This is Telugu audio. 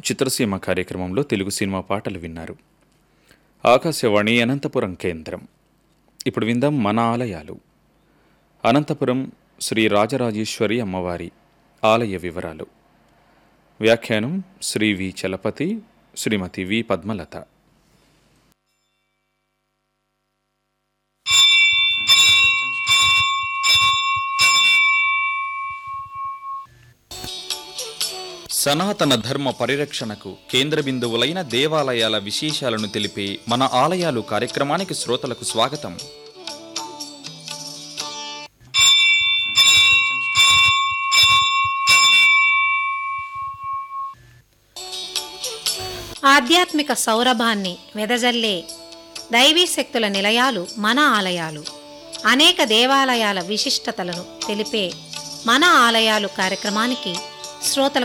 చిత్రసీమ కార్యక్రమంలో తెలుగు సినిమా పాటలు విన్నారు ఆకాశవాణి అనంతపురం కేంద్రం ఇప్పుడు విందాం మన ఆలయాలు అనంతపురం శ్రీ రాజరాజేశ్వరి అమ్మవారి ఆలయ వివరాలు వ్యాఖ్యానం శ్రీ వి చలపతి శ్రీమతి వి పద్మలత సనాతన ధర్మ పరిరక్షణకు కేంద్ర బిందువులైన దేవాలయాల విశేషాలను తెలిపే మన ఆలయాలు కార్యక్రమానికి శ్రోతలకు స్వాగతం ఆధ్యాత్మిక సౌరభాన్ని వెదజల్లే దైవీ శక్తుల నిలయాలు మన ఆలయాలు అనేక దేవాలయాల విశిష్టతలను తెలిపే మన ఆలయాలు కార్యక్రమానికి శ్రోతలకు